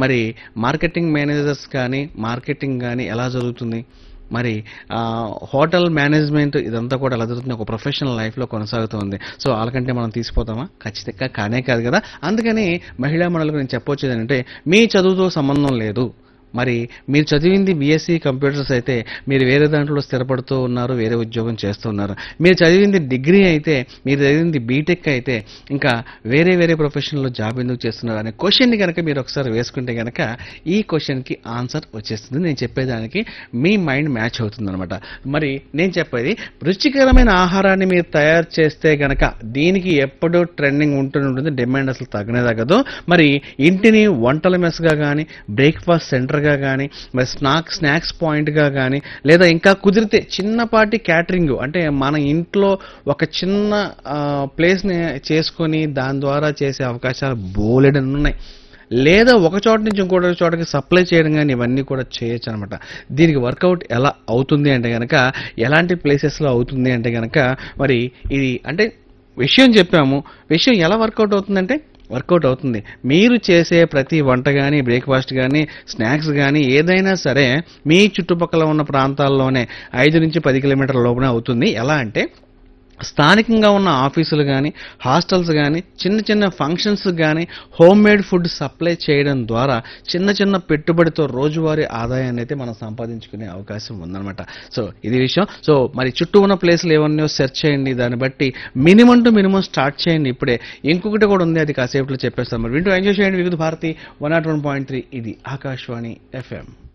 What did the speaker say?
మరి marketing managers కానీ marketing కానీ ఎలా జరుగుతుంది మరి ఆ, హోటల్ మేనేజ్మెంట్ ఇదంతా కూడా ఎలా జరుగుతుంది ఒక ప్రొఫెషనల్ లైఫ్లో కొనసాగుతుంది సో వాళ్ళకంటే మనం తీసిపోతామా ఖచ్చితంగా కానే కాదు కదా అందుకని మహిళా మండలికి నేను చెప్పొచ్చేది ఏంటంటే మీ చదువుతో సంబంధం లేదు మరి మీరు చదివింది బీఎస్సీ కంప్యూటర్స్ అయితే మీరు వేరే దాంట్లో స్థిరపడుతూ ఉన్నారు వేరే ఉద్యోగం చేస్తున్నారు మీరు చదివింది డిగ్రీ అయితే మీరు చదివింది బీటెక్ అయితే ఇంకా వేరే వేరే ప్రొఫెషన్లో జాబ్ ఎందుకు చేస్తున్నారు అనే క్వశ్చన్ని కనుక మీరు ఒకసారి వేసుకుంటే కనుక ఈ క్వశ్చన్కి ఆన్సర్ వచ్చేస్తుంది నేను చెప్పేదానికి మీ మైండ్ మ్యాచ్ అవుతుంది అనమాట మరి నేను చెప్పేది రుచికరమైన ఆహారాన్ని మీరు తయారు చేస్తే గనక దీనికి ఎప్పుడూ ట్రెండింగ్ ఉంటూనే ఉంటుంది డిమాండ్ అసలు తగ్గనే తగ్గదు మరి ఇంటిని వంటల మెస్గా కానీ బ్రేక్ఫాస్ట్ సెంటర్గా కానీ మరి స్నాక్ స్నాక్స్ పాయింట్గా కానీ లేదా ఇంకా కుదిరితే చిన్నపాటి క్యాటరింగ్ అంటే మన ఇంట్లో ఒక చిన్న ఆ, ప్లేస్ని చేసుకొని దాని ద్వారా చేసే అవకాశాలు బోలెడని ఉన్నాయి లేదా ఒక చోట నుంచి ఇంకో చోటకి సప్లై చేయడం కానీ ఇవన్నీ కూడా చేయొచ్చు అనమాట దీనికి వర్కౌట్ ఎలా అవుతుంది అంటే కనుక ఎలాంటి ప్లేసెస్లో అవుతుంది అంటే కనుక మరి ఇది అంటే విషయం చెప్పాము విషయం ఎలా వర్కౌట్ అవుతుందంటే వర్కౌట్ అవుతుంది మీరు చేసే ప్రతి వంట కానీ బ్రేక్ఫాస్ట్ కానీ స్నాక్స్ కానీ ఏదైనా సరే మీ చుట్టుపక్కల ఉన్న ప్రాంతాల్లోనే ఐదు నుంచి పది కిలోమీటర్ల లోపలే అవుతుంది ఎలా అంటే స్థానికంగా ఉన్న ఆఫీసులు కానీ హాస్టల్స్ కానీ చిన్న చిన్న ఫంక్షన్స్ కానీ హోమ్ మేడ్ ఫుడ్ సప్లై చేయడం ద్వారా చిన్న చిన్న పెట్టుబడితో రోజువారీ ఆదాయాన్ని అయితే మనం సంపాదించుకునే అవకాశం ఉందన్నమాట సో ఇది విషయం సో మరి చుట్టూ ఉన్న ప్లేస్లు ఏమన్నాయో సెర్చ్ చేయండి దాన్ని బట్టి మినిమం టు మినిమం స్టార్ట్ చేయండి ఇప్పుడే ఇంకొకటి కూడా ఉంది అది కాసేపులో చెప్పేస్తాం మరి వింటూ ఎంజాయ్ చేయండి Vividh Bharati one not one point three ఇది ఆకాశవాణి ఎఫ్ఎం